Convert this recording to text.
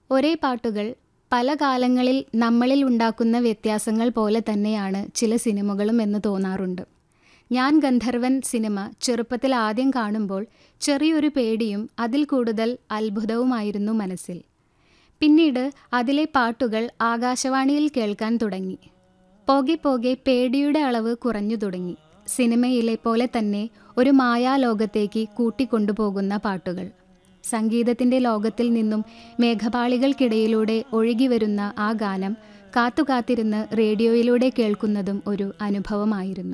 ഒരേ പാട്ടുകൾ പല കാലങ്ങളിൽ നമ്മളിൽ ഉണ്ടാക്കുന്ന വ്യത്യാസങ്ങൾ പോലെ തന്നെയാണ് ചില സിനിമകളും എന്ന് തോന്നാറുണ്ട് ഞാൻ ഗന്ധർവൻ സിനിമ ചെറുപ്പത്തിൽ ആദ്യം കാണുമ്പോൾ ചെറിയൊരു പേടിയും അതിൽ കൂടുതൽ അത്ഭുതവുമായിരുന്നു മനസ്സിൽ പിന്നീട് അതിലെ പാട്ടുകൾ ആകാശവാണിയിൽ കേൾക്കാൻ തുടങ്ങി പോകെ പോകെ പേടിയുടെ അളവ് കുറഞ്ഞു തുടങ്ങി സിനിമയിലെ പോലെ തന്നെ ഒരു മായാലോകത്തേക്ക് കൂട്ടിക്കൊണ്ടുപോകുന്ന പാട്ടുകൾ സംഗീതത്തിൻ്റെ ലോകത്തിൽ നിന്നും മേഘപാളികൾക്കിടയിലൂടെ ഒഴുകിവരുന്ന ആ ഗാനം കാത്തുകാത്തിരുന്ന് റേഡിയോയിലൂടെ കേൾക്കുന്നതും ഒരു അനുഭവമായിരുന്നു